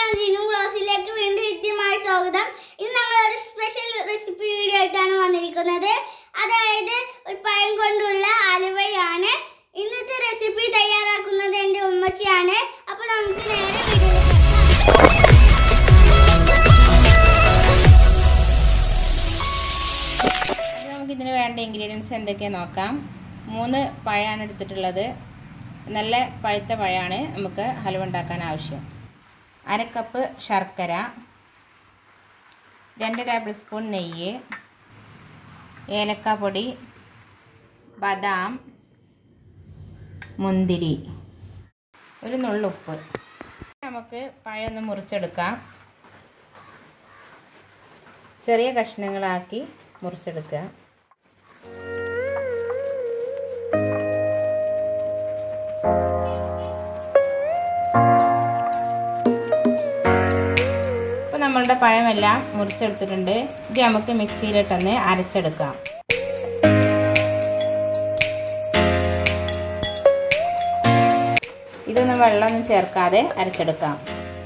നമസ്കാരം ജിനു ബ്ലോസിലേക്ക് വീണ്ടും കൃത്യമായ സ്വാഗതം ഇന്ന് ഞങ്ങൾ ഒരു സ്പെഷ്യൽ റെസിപ്പി വീഡിയോ ആയിട്ടാണ് വന്നിരിക്കുന്നത് അതായത് ഒരു പഴം കൊണ്ടുള്ള അലുവയാണ് ഇന്നത്തെ റെസിപ്പി തയ്യാറാക്കുന്നത് എൻ്റെ ഉമ്മച്ചിയാണ് അപ്പോൾ നമുക്ക് നേരെ വീഡിയോയിലേക്ക് അപ്പോൾ നമുക്ക് ഇതിന് വേണ്ട ഇൻഗ്രീഡിയൻസ് എന്തൊക്കെയാണെന്ന് നോക്കാം മൂന്ന് പഴമാണ് എടുത്തിട്ടുള്ളത് നല്ല പഴുത്ത പഴമാണ് നമുക്ക് ഹലുവ ഉണ്ടാക്കാൻ ആവശ്യം അര കപ്പ് ശർക്കര രണ്ട് ടേബിൾ സ്പൂൺ നെയ്യ് ഏലക്കാപ്പൊടി ബദാം മുന്തിരി ഒരു നുള്ളുപ്പ് നമുക്ക് പഴം ഒന്ന് മുറിച്ചെടുക്കാം ചെറിയ കഷ്ണങ്ങളാക്കി മുറിച്ചെടുക്കുക ഇപ്പോൾ നമ്മളുടെ പഴമെല്ലാം മുറിച്ചെടുത്തിട്ടുണ്ട് ഇത് നമുക്ക് മിക്സിയിലിട്ടൊന്ന് അരച്ചെടുക്കാം ഇതൊന്നും വെള്ളമൊന്നും ചേർക്കാതെ അരച്ചെടുക്കാം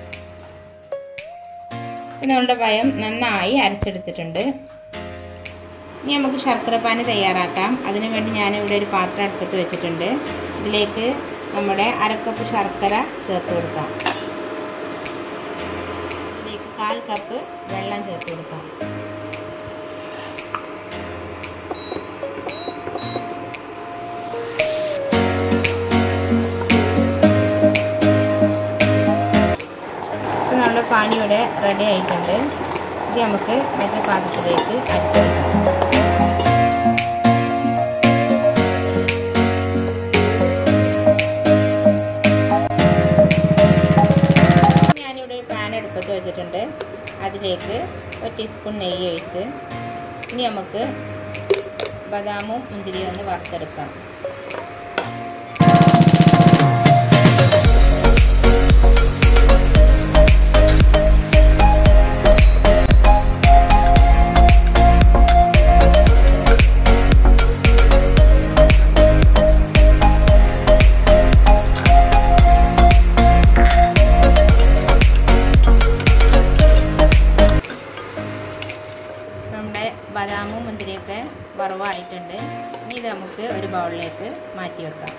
നമ്മളുടെ പഴം നന്നായി അരച്ചെടുത്തിട്ടുണ്ട് ഇനി നമുക്ക് ശർക്കരപ്പാനി തയ്യാറാക്കാം അതിനു വേണ്ടി ഞാനിവിടെ ഒരു പാത്രം അടുപ്പത്ത് വെച്ചിട്ടുണ്ട് ഇതിലേക്ക് നമ്മുടെ അരക്കപ്പ് ശർക്കര ചേർത്ത് കൊടുക്കാം ഇതിലേക്ക് കാൽ കപ്പ് വെള്ളം ചേർത്ത് കൊടുക്കാം ഇപ്പോൾ നമ്മുടെ പാനി ഇവിടെ റെഡി ആയിട്ടുണ്ട് ഇത് നമുക്ക് മറ്റേ പാത്രത്തിലേക്ക് അടിച്ചെടുക്കാം ഞാനിവിടെ ഒരു പാൻ എടുപ്പത്ത് വെച്ചിട്ടുണ്ട് അതിലേക്ക് ഒരു ടീസ്പൂൺ നെയ്യ് ഒഴിച്ച് ഇനി നമുക്ക് ബദാമും മുന്തിരിയും ഒന്ന് വറുത്തെടുക്കാം നമ്മുടെ ബദാമും മുന്തിരിയൊക്കെ വറവായിട്ടുണ്ട് ഇനി ഇത് നമുക്ക് ഒരു ബൗളിലേക്ക് മാറ്റി വെക്കാം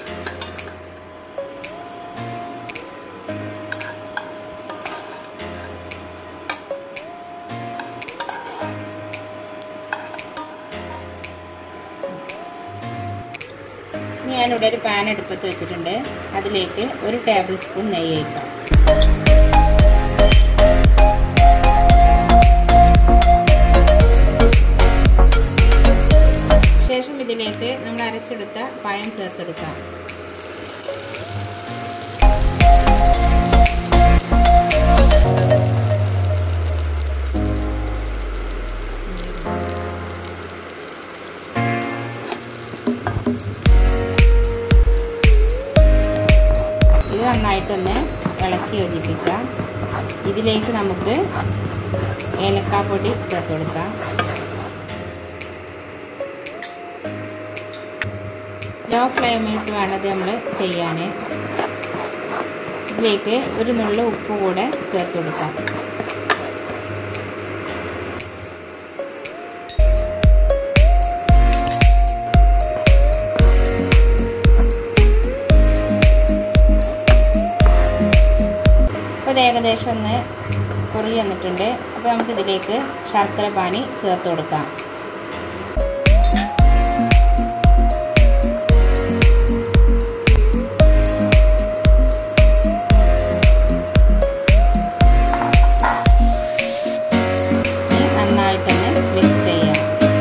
ഇനി ഞാനിവിടെ ഒരു പാൻ എടുപ്പത്ത് വെച്ചിട്ടുണ്ട് അതിലേക്ക് ഒരു ടേബിൾ സ്പൂൺ നെയ്യ് ഒഴിക്കാം ശേഷം ഇതിലേക്ക് നമ്മൾ അരച്ചെടുത്ത പഴം ചേർത്തെടുക്കാം ഇത് നന്നായിട്ടൊന്ന് ഇളക്കി യോജിപ്പിക്കാം ഇതിലേക്ക് നമുക്ക് ഏലക്കാപ്പൊടി ചേർത്ത് കൊടുക്കാം ലോ ഫ്ലെയിമിലിട്ട് വേണത് നമ്മൾ ചെയ്യാൻ ഇതിലേക്ക് ഒരു നുള്ളു ഉപ്പ് കൂടെ ചേർത്ത് കൊടുക്കാം അപ്പോൾ ഇത് ഏകദേശം ഒന്ന് കുറി വന്നിട്ടുണ്ട് അപ്പോൾ നമുക്കിതിലേക്ക് ശർക്കര പാനി ചേർത്ത് കൊടുക്കാം നന്നായിട്ടൊന്ന് മിക്സ് ചെയ്യാം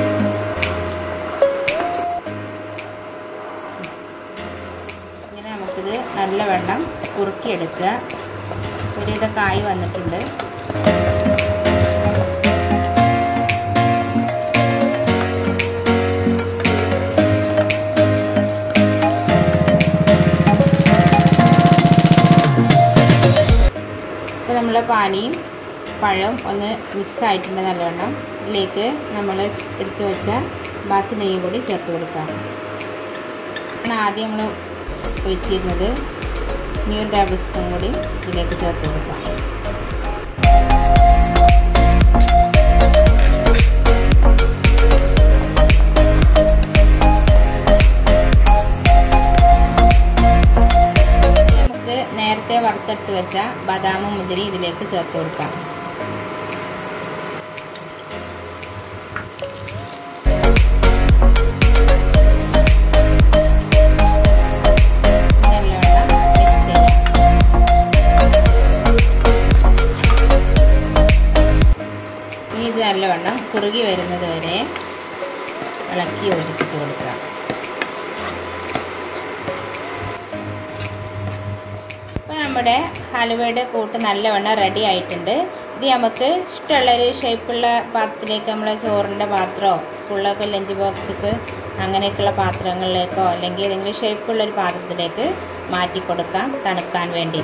ഇങ്ങനെ നമുക്കിത് നല്ല വെള്ളം കുറുക്കിയെടുക്കുക ഒരുവിധമൊക്കെ ആയി വന്നിട്ടുണ്ട് ഇപ്പോൾ നമ്മളെ പാനിയും പഴവും ഒന്ന് മിക്സ് ആയിട്ടുണ്ട് നല്ലവണ്ണം ഇതിലേക്ക് നമ്മൾ എടുത്തു വെച്ച ബാക്കി നെയ്യ് കൂടി ചേർത്ത് കൊടുക്കാം ആണ് ആദ്യം നമ്മൾ ഒഴിച്ചിരുന്നത് ഇനി ഒരു ടേബിൾ സ്പൂൺ കൂടി ഇതിലേക്ക് ചേർത്ത് കൊടുക്കാം നേരത്തെ വറുത്തെടുത്ത് വെച്ച ബദാമും മുന്തിരി ഇതിലേക്ക് ചേർത്ത് കൊടുക്കാം നല്ലവണ്ണം mix ചെയ്യാം. ഇനി ഇത് നല്ലവണ്ണം കുറുകി വരുന്നത് വരെ ഇളക്കി യോജിപ്പിച്ച് കൊടുക്കുക അപ്പോൾ നമ്മുടെ ഹലുവയുടെ കൂട്ട് നല്ലവണ്ണം റെഡി ആയിട്ടുണ്ട് ഇത് നമുക്ക് ഇഷ്ടമുള്ളൊരു ഷേപ്പുള്ള പാത്രത്തിലേക്ക് നമ്മളെ ചോറിൻ്റെ പാത്രമോ സ്കൂളിലൊക്കെ ലഞ്ച് ബോക്സിക്ക് അങ്ങനെയൊക്കെയുള്ള പാത്രങ്ങളിലേക്കോ അല്ലെങ്കിൽ ഏതെങ്കിലും ഷേപ്പുള്ള ഒരു പാത്രത്തിലേക്ക് മാറ്റി കൊടുക്കാം തണുക്കാൻ വേണ്ടി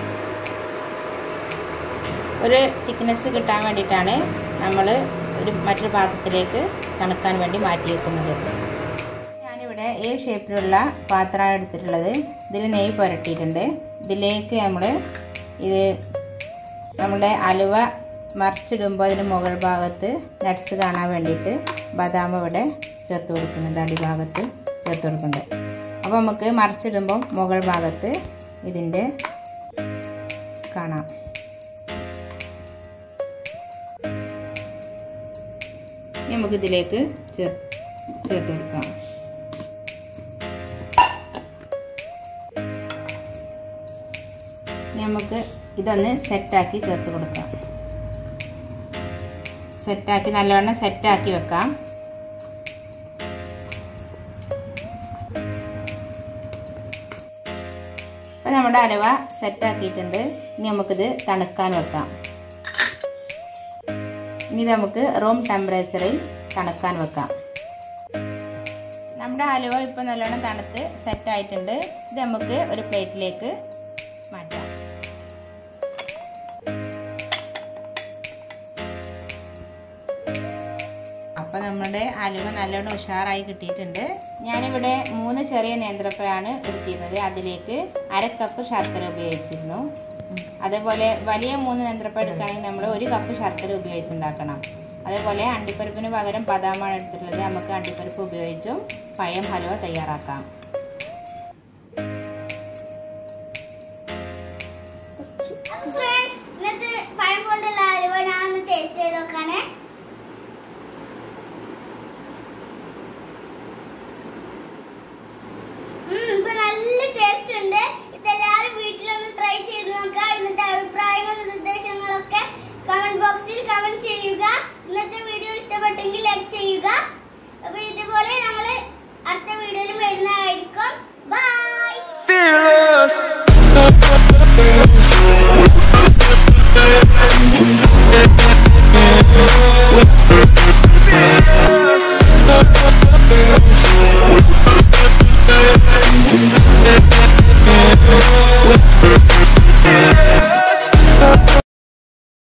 ഒരു തിക്നെസ് കിട്ടാൻ വേണ്ടിയിട്ടാണ് നമ്മൾ ഒരു മറ്റൊരു പാത്രത്തിലേക്ക് തണുക്കാൻ വേണ്ടി മാറ്റി വെക്കുന്നത് ഞാനിവിടെ ഈ ഷേപ്പിലുള്ള പാത്രമാണ് എടുത്തിട്ടുള്ളത് ഇതിൽ നെയ്യ് പുരട്ടിയിട്ടുണ്ട് ഇതിലേക്ക് നമ്മൾ ഇത് നമ്മുടെ അലുവ മറിച്ചിടുമ്പോൾ അതിന് മുകൾ ഭാഗത്ത് നട്ട്സ് കാണാൻ വേണ്ടിയിട്ട് ബദാം ഇവിടെ ചേർത്ത് കൊടുക്കുന്നുണ്ട് അടിഭാഗത്ത് ചേർത്ത് കൊടുക്കുന്നുണ്ട് അപ്പോൾ നമുക്ക് മറിച്ചിടുമ്പോൾ മുകൾ ഭാഗത്ത് ഇതിൻ്റെ കാണാം ഇനി നമുക്കിതിലേക്ക് ചേർ ചേർത്ത് കൊടുക്കാം ഇനി നമുക്ക് ഇതൊന്ന് സെറ്റാക്കി ചേർത്ത് കൊടുക്കാം സെറ്റാക്കി നല്ലവണ്ണം സെറ്റാക്കി വെക്കാം അപ്പോൾ നമ്മുടെ അലവ സെറ്റാക്കിയിട്ടുണ്ട് ഇനി നമുക്കിത് തണുക്കാൻ വെക്കാം ഇനി നമുക്ക് റൂം ടെമ്പറേച്ചറിൽ തണുക്കാൻ വെക്കാം നമ്മുടെ ഹലുവ ഇപ്പോൾ നല്ലോണം തണുത്ത് സെറ്റ് ആയിട്ടുണ്ട് ഇത് നമുക്ക് ഒരു പ്ലേറ്റിലേക്ക് മാറ്റാം അപ്പോൾ നമ്മുടെ അലുവ നല്ലോണം ഉഷാറായി കിട്ടിയിട്ടുണ്ട് ഞാനിവിടെ മൂന്ന് ചെറിയ നേന്ത്രപ്പഴമാണ് എടുത്തിരുന്നത് അതിലേക്ക് അര കപ്പ് ശർക്കര ഉപയോഗിച്ചിരുന്നു അതേപോലെ വലിയ മൂന്ന് നേന്ത്രപ്പഴം എടുക്കുകയാണെങ്കിൽ നമ്മൾ ഒരു കപ്പ് ശർക്കര ഉപയോഗിച്ചുണ്ടാക്കണം അതേപോലെ അണ്ടിപ്പരിപ്പിന് പകരം ബദാമാണ് എടുത്തിട്ടുള്ളത് നമുക്ക് അണ്ടിപ്പരിപ്പ് ഉപയോഗിച്ചും പഴം ഹലുവ തയ്യാറാക്കാം ഫ്രണ്ട്സ് ഇന്നത്തെ പഴം കൊണ്ടുള്ള അലുവ ഞാൻ ഒന്ന് ടേസ്റ്റ് ചെയ്ത് നോക്കാനേ ഉം, ഇപ്പൊ നല്ല ടേസ്റ്റ് ഉണ്ട് ഇതെല്ലാരും വീട്ടിലൊന്ന് ട്രൈ ചെയ്ത് നോക്കുക ഇന്നത്തെ അഭിപ്രായങ്ങളും നിർദ്ദേശങ്ങളൊക്കെ കമന്റ് ബോക്സിൽ കമന്റ് ചെയ്യുക ഇന്നത്തെ വീഡിയോ ഇഷ്ടപ്പെട്ടെങ്കിൽ ലൈക്ക് ചെയ്യുക